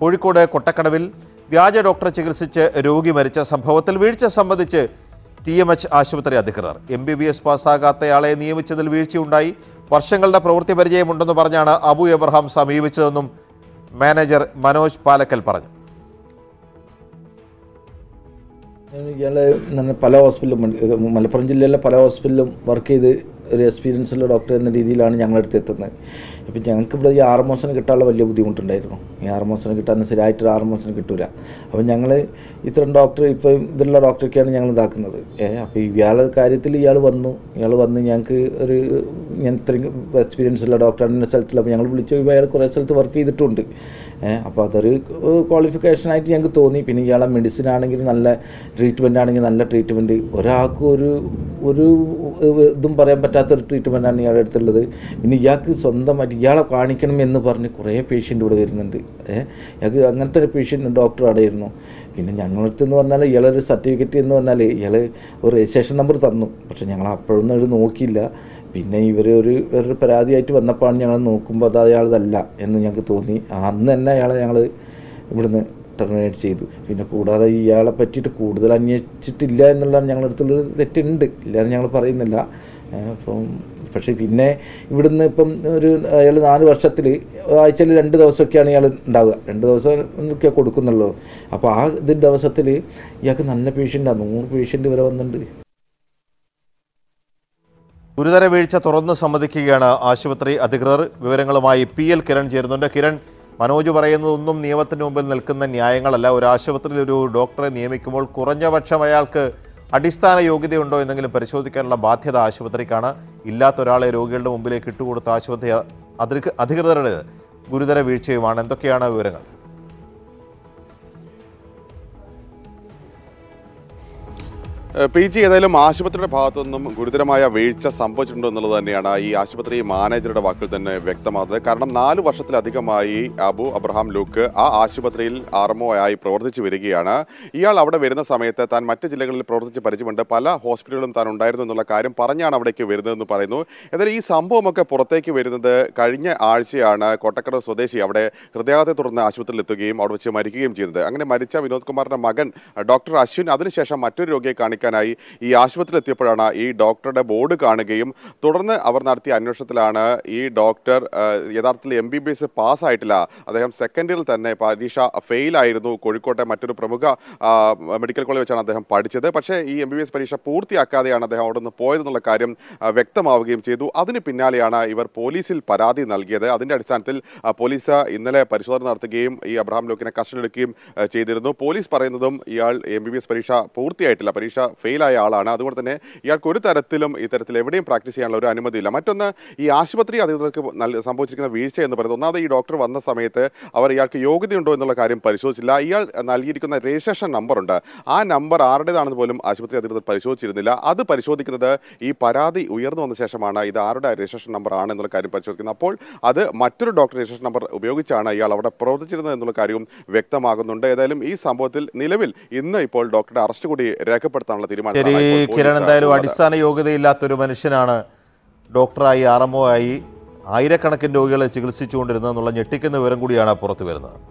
കോഴിക്കോട് കൊട്ടക്കടവിൽ വ്യാജ ഡോക്ടറെ ചികിത്സിച്ച് രോഗി മരിച്ച സംഭവത്തിൽ വീഴ്ച സംബന്ധിച്ച് ടി എം എച്ച് ആശുപത്രി അധികൃതർ എം ബി ബി എസ് പാസ്സാകാത്തയാളെ നിയമിച്ചതിൽ വീഴ്ചയുണ്ടായി വർഷങ്ങളുടെ പ്രവൃത്തി പരിചയമുണ്ടെന്ന് പറഞ്ഞാണ് അബു എബ്രഹാം സമീപിച്ചതെന്നും മാനേജർ മനോജ് പാലക്കൽ പറഞ്ഞു ഇയാൾ പല ഹോസ്പിറ്റലും മലപ്പുറം ജില്ലയിലെ പല ഹോസ്പിറ്റലിലും വർക്ക് ചെയ്ത് ഒരു എക്സ്പീരിയൻസ് ഉള്ള ഡോക്ടർ എന്ന രീതിയിലാണ് ഞങ്ങളടുത്ത് എത്തുന്നത് ഇപ്പം ഞങ്ങൾക്ക് ഇവിടെ ഈ ആറ് മാസത്തിന് കിട്ടാനുള്ള വലിയ ബുദ്ധിമുട്ടുണ്ടായിരുന്നു ഈ ആറ് മാസത്തിന് കിട്ടാൻ സ്ഥിരമായിട്ട് ആറ് മാസത്തിന് കിട്ടൂല അപ്പം ഞങ്ങൾ ഇത്തരം ഡോക്ടർ ഇപ്പം ഇതിലുള്ള ഡോക്ടറൊക്കെയാണ് ഞങ്ങൾ ഇതാക്കുന്നത് ഏ അപ്പോൾ ഇയാളുടെ കാര്യത്തിൽ ഇയാൾ വന്നു ഇയാൾ വന്ന് ഞങ്ങൾക്ക് ഒരു ഞാൻ ഇത്രയും എക്സ്പീരിയൻസ് ഉള്ള ഡോക്ടറാണ് ഇന്ന സ്ഥലത്തില്ല അപ്പോൾ ഞങ്ങൾ വിളിച്ചു ഇപ്പോൾ അയാൾ കുറേ സ്ഥലത്ത് വർക്ക് ചെയ്തിട്ടുണ്ട് ഏഹ് അപ്പോൾ അതൊരു ക്വാളിഫിക്കേഷൻ ആയിട്ട് ഞങ്ങൾക്ക് തോന്നി പിന്നെ ഇയാളെ മെഡിസിൻ ആണെങ്കിൽ നല്ല ട്രീറ്റ്മെൻ്റ് ആണെങ്കിൽ നല്ല ട്രീറ്റ്മെൻറ്റ് ഒരാൾക്കും ഒരു ഒരു ഇതും പറയാൻ പറ്റാത്തൊരു ട്രീറ്റ്മെൻറ്റാണ് ഇയാളുടെ അടുത്തുള്ളത് പിന്നെ ഇയാൾക്ക് സ്വന്തമായിട്ട് ഇയാളെ കാണിക്കണം എന്ന് പറഞ്ഞ് കുറേ പേഷ്യൻ്റ് ഇവിടെ വരുന്നുണ്ട് ഏഹ് ഇയാൾക്ക് അങ്ങനത്തെ ഒരു പേഷ്യൻ്റ് ഡോക്ടർ അവിടെയായിരുന്നു പിന്നെ ഞങ്ങളടുത്ത് എന്ന് പറഞ്ഞാൽ ഇയാളൊരു സർട്ടിഫിക്കറ്റ് എന്ന് പറഞ്ഞാൽ ഇയാൾ ഒരു രജിസ്ട്രേഷൻ നമ്പർ തന്നു പക്ഷേ ഞങ്ങൾ അപ്പോഴൊന്നും അത് നോക്കിയില്ല പിന്നെ ഇവർ ഒരു ഒരു പരാതിയായിട്ട് വന്നപ്പോഴാണ് ഞങ്ങൾ നോക്കുമ്പോൾ അത് അയാളതല്ല എന്ന് ഞങ്ങൾക്ക് തോന്നി അന്ന് തന്നെ അയാളെ ഞങ്ങൾ ഇവിടുന്ന് ടെർമിനേറ്റ് ചെയ്തു പിന്നെ കൂടാതെ ഇയാളെ പറ്റിയിട്ട് കൂടുതൽ അന്വേഷിച്ചിട്ടില്ല എന്നുള്ളതാണ് ഞങ്ങളുടെ അടുത്തുള്ളൊരു തെറ്റുണ്ട് ഇല്ലാന്ന് ഞങ്ങൾ പറയുന്നില്ല ഏഹ് അപ്പം പക്ഷേ പിന്നെ ഇവിടുന്ന് ഇപ്പം ഒരു അയാൾ നാല് വർഷത്തിൽ ആഴ്ചയിൽ രണ്ട് ദിവസമൊക്കെയാണ് ഇയാൾ ഉണ്ടാവുക രണ്ട് ദിവസം ഒക്കെ കൊടുക്കുന്നുള്ളൂ അപ്പോൾ ആ ഇത് ദിവസത്തിൽ ഇയാൾക്ക് നല്ല പേഷ്യൻ്റാണ് നൂറ് പേഷ്യൻ്റ് വരെ വന്നിട്ടുണ്ട് ഗുരുതര വീഴ്ച തുറന്ന് സമ്മതിക്കുകയാണ് ആശുപത്രി അധികൃതർ വിവരങ്ങളുമായി പി എൽ കിരൺ ചേരുന്നുണ്ട് കിരൺ മനോജ് പറയുന്നതൊന്നും നിയമത്തിന് മുമ്പിൽ നിൽക്കുന്ന ന്യായങ്ങളല്ല ഒരു ആശുപത്രിയിൽ ഒരു ഡോക്ടറെ നിയമിക്കുമ്പോൾ കുറഞ്ഞപക്ഷം അയാൾക്ക് അടിസ്ഥാന യോഗ്യതയുണ്ടോ എന്നെങ്കിലും പരിശോധിക്കാനുള്ള ബാധ്യത ആശുപത്രിക്കാണ് ഇല്ലാത്ത ഒരാളെ രോഗികളുടെ മുമ്പിലേക്ക് ഇട്ടുകൊടുത്ത ആശുപത്രി അധികൃ- അധികൃതരുടെ ഗുരുതര വീഴ്ചയുമാണ് എന്തൊക്കെയാണ് വിവരങ്ങൾ ഏഹ് പി ജി ഏതായാലും ആശുപത്രിയുടെ ഭാഗത്തു നിന്നും ഗുരുതരമായ വീഴ്ച സംഭവിച്ചിട്ടുണ്ടോ എന്നുള്ളത് തന്നെയാണ് ഈ ആശുപത്രി മാനേജറുടെ വാക്കിൽ തന്നെ വ്യക്തമാകുന്നത് കാരണം നാല് വർഷത്തിലധികമായി അബു അബ്രഹാം ലൂക്ക് ആ ആശുപത്രിയിൽ ആർമോ ആയി പ്രവർത്തിച്ചു വരികയാണ് ഇയാൾ അവിടെ വരുന്ന സമയത്ത് താൻ മറ്റ് ജില്ലകളിൽ പ്രവർത്തിച്ച് പരിചയമുണ്ട് പല ഹോസ്പിറ്റലുകളും താൻ ഉണ്ടായിരുന്നു എന്നുള്ള കാര്യം പറഞ്ഞാണ് അവിടേക്ക് വരുന്നതെന്ന് പറയുന്നു ഏതായാലും ഈ സംഭവമൊക്കെ പുറത്തേക്ക് വരുന്നത് കഴിഞ്ഞ ആഴ്ചയാണ് കോട്ടക്കട സ്വദേശി അവിടെ ഹൃദയാഘാതത്തെ തുടർന്ന് ആശുപത്രിയിൽ എത്തുകയും അവിടെ വെച്ച് മരിക്കുകയും ചെയ്തത് അങ്ങനെ മരിച്ച വിനോദ് കുമാറിന്റെ മകൻ ഡോക്ടർ അശ്വിൻ അതിനുശേഷം മറ്റൊരു രോഗിയെ കാണിക്കാനായി ഈ ആശുപത്രിയിൽ എത്തിയപ്പോഴാണ് ഈ ഡോക്ടറുടെ ബോർഡ് കാണുകയും തുടർന്ന് അവർ നടത്തിയ അന്വേഷണത്തിലാണ് ഈ ഡോക്ടർ ആ, യഥാർത്ഥത്തിൽ എം ബി ബി എസ് പാസ്സായിട്ടില്ല അദ്ദേഹം സെക്കൻഡ് ഇയറിൽ തന്നെ പരീക്ഷ ഫെയിൽ ആയിരുന്നു കോഴിക്കോട്ടെ മറ്റൊരു പ്രമുഖ ആ, മെഡിക്കൽ കോളേജ് വെച്ചാണ് അദ്ദേഹം പഠിച്ചത് പക്ഷേ ഈ എം ബി ബി എസ് പരീക്ഷ പൂർത്തിയാക്കാതെയാണ് അദ്ദേഹം അവിടെ നിന്ന് പോയതെന്നുള്ള കാര്യം ആ, വ്യക്തമാവുകയും ചെയ്തു അതിന് പിന്നാലെയാണ് ഇവർ പോലീസിൽ പരാതി നൽകിയത് അതിന്റെ അടിസ്ഥാനത്തിൽ ആ, പോലീസ് ഇന്നലെ പരിശോധന നടത്തുകയും ഈ അബ്രഹാം ലോക്കിനെ കസ്റ്റഡി എടുക്കുകയും ആ, ചെയ്തിരുന്നു പോലീസ് പറയുന്നതും ഇയാൾ എം ബി ബി എസ് പരീക്ഷ പൂർത്തിയായിട്ടില്ല പരീക്ഷ ഫെയിലായ ആളാണ് അതുകൊണ്ട് തന്നെ ഇയാൾക്ക് ഒരു തരത്തിലും ഇത്തരത്തിൽ എവിടെയും പ്രാക്ടീസ് ചെയ്യാനുള്ള ഒരു അനുമതിയില്ല മറ്റൊന്ന് ഈ ആശുപത്രി അധികൃതർക്ക് നല്ല സംഭവിച്ചിരിക്കുന്ന വീഴ്ച എന്ന് പറയുന്നത് ഒന്നാമത് ഈ ഡോക്ടർ വന്ന സമയത്ത് അവർ ഇയാൾക്ക് യോഗ്യതയുണ്ടോ എന്നുള്ള കാര്യം പരിശോധിച്ചില്ല ഇയാൾ നൽകിയിരിക്കുന്ന രജിസ്ട്രേഷൻ നമ്പറുണ്ട് ആ നമ്പർ ആരുടേതാണെന്ന് പോലും ആശുപത്രി അധികൃതർ പരിശോധിച്ചിരുന്നില്ല അത് പരിശോധിക്കുന്നത് ഈ പരാതി ഉയർന്നു വന്ന ശേഷമാണ് ഇത് ആരുടെ രജിസ്ട്രേഷൻ നമ്പർ ആണ് എന്നുള്ള കാര്യം പരിശോധിക്കുന്നത് അപ്പോൾ അത് മറ്റൊരു ഡോക്ടർ രജിസ്ട്രേഷൻ നമ്പർ ഉപയോഗിച്ചാണ് ഇയാൾ അവിടെ പ്രവർത്തിച്ചിരുന്നത് എന്നുള്ള കാര്യവും വ്യക്തമാകുന്നുണ്ട് ഏതായാലും ഈ സംഭവത്തിൽ നിലവിൽ ഇന്ന് ഇപ്പോൾ ഡോക്ടറുടെ അറസ്റ്റ് കൂടി രേഖപ്പെടുത്താനുള്ള ശരി തീരുമാനമാണ് ഇപ്പോൾ കിരൺ പോലീസ് എന്തായാലും ഉള്ളത്. അടിസ്ഥാന യോഗ്യതയില്ലാത്ത ഒരു മനുഷ്യനാണ് ഡോക്ടറായി ആർ എം ഒ ആയി ആയിരക്കണക്കിന് രോഗികളെ ചികിത്സിച്ചുകൊണ്ടിരുന്നതെന്നുള്ള ഞെട്ടിക്കുന്ന വിവരം കൂടിയാണ് പുറത്തു വരുന്നത്